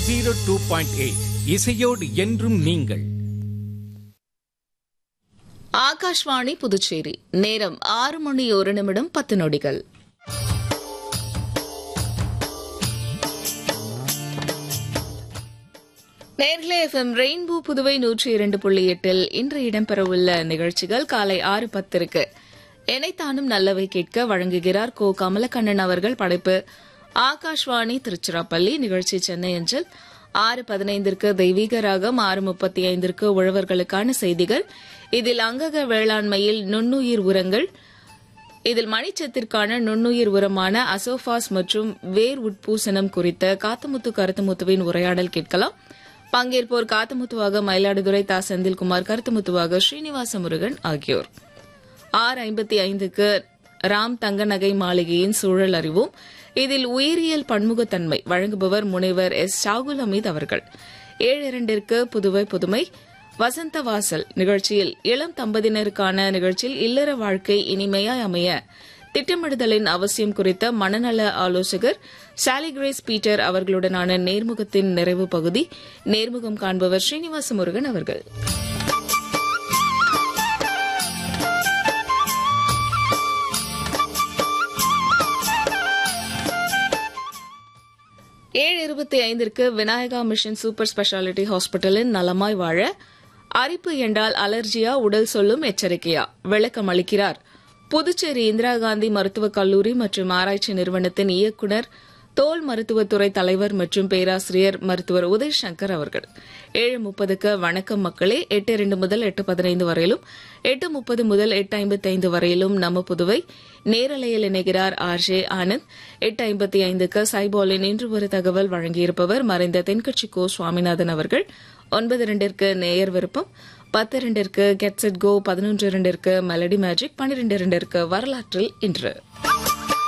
zero two point eight இசையோடு என்றும் நீங்கள் ஆகாஷ்வாணி புதுச்சேரி நேரம் ஆறு மணி ஒரு நிமிடம் பத்து நொடிகள் நேர்களே எஃப்எம் ரெயின்போ புதுவை நூற்றி இரண்டு புள்ளி எட்டில் இன்று இடம்பெறவுள்ள நிகழ்ச்சிகள் காலை ஆறு பத்திற்கு எனைத்தானும் நல்லவை கேட்க வழங்குகிறார் கோ கமலக்கண்ணன் அவர்கள் படைப்பு ஆகாஷ்வாணி திருச்சிராப்பள்ளி நிகழ்ச்சி சென்னை அஞ்சல் ஆறு பதினைந்திற்கு தெய்வீக ராகம் ஆறு முப்பத்தி ஐந்திற்கு உழவர்களுக்கான செய்திகள் இதில் அங்கக வேளாண்மையில் நுண்ணுயிர் உரங்கள் இதில் மணிச்சத்திற்கான நுண்ணுயிர் உரமான அசோபாஸ் மற்றும் வேர் உட்பூசணம் குறித்த காத்தமுத்து கருத்துமுத்துவின் உரையாடல் கேட்கலாம் பங்கேற்போர் காத்தமுத்துவாக மயிலாடுதுறை தா செந்தில்குமார் கருத்துமுத்துவாக ஸ்ரீனிவாச முருகன் ஆகியோர் ஆர் ஐம்பத்தி ஐந்துக்கு ராம் தங்க நகை மாளிகையின் சூழல் அறிவோம் இதில் உயிரியல் பன்முகத்தன்மை வழங்குபவர் முனைவர் எஸ் ஷாகுல் அமீத் அவர்கள் ஏழு இரண்டிற்கு புதுவை புதுமை வசந்த வாசல் நிகழ்ச்சியில் இளம் தம்பதியினருக்கான நிகழ்ச்சியில் இல்லற வாழ்க்கை இனிமையாய் அமைய திட்டமிடுதலின் அவசியம் குறித்த மனநல ஆலோசகர் சாலி கிரேஸ் பீட்டர் அவர்களுடனான நேர்முகத்தின் நிறைவு பகுதி நேர்முகம் காண்பவர் ஸ்ரீனிவாச முருகன் அவர்கள் ஏழு இருபத்தி ஐந்திற்கு விநாயகா மிஷன் சூப்பர் ஸ்பெஷாலிட்டி ஹாஸ்பிட்டலின் நலமாய் வாழ அரிப்பு என்றால் அலர்ஜியா உடல் சொல்லும் எச்சரிக்கையா விளக்கம் அளிக்கிறார் புதுச்சேரி இந்திரா காந்தி மருத்துவக் கல்லூரி மற்றும் ஆராய்ச்சி நிறுவனத்தின் இயக்குநர் தோல் மருத்துவத்துறை தலைவர் மற்றும் பேராசிரியர் மருத்துவர் உதய் சங்கர் அவர்கள் ஏழு முப்பதுக்கு வணக்கம் மக்களே எட்டு இரண்டு முதல் எட்டு பதினைந்து வரையிலும் எட்டு முப்பது முதல் எட்டு ஐம்பத்தைந்து வரையிலும் நம்ம புதுவை நேரலையில் இணைகிறார் ஆர் ஜே ஆனந்த் எட்டு ஐம்பத்தி ஐந்துக்கு சைபாலின் இன்று ஒரு தகவல் வழங்கியிருப்பவர் மறைந்த தென்கட்சி கோ சுவாமிநாதன் அவர்கள் ஒன்பது இரண்டிற்கு நேயர் விருப்பம் பத்து இரண்டிற்கு கெட்ஸ் இட் கோ பதினொன்று இரண்டிற்கு மெலடி மேஜிக் பன்னிரண்டு இரண்டிற்கு வரலாற்றில் இன்று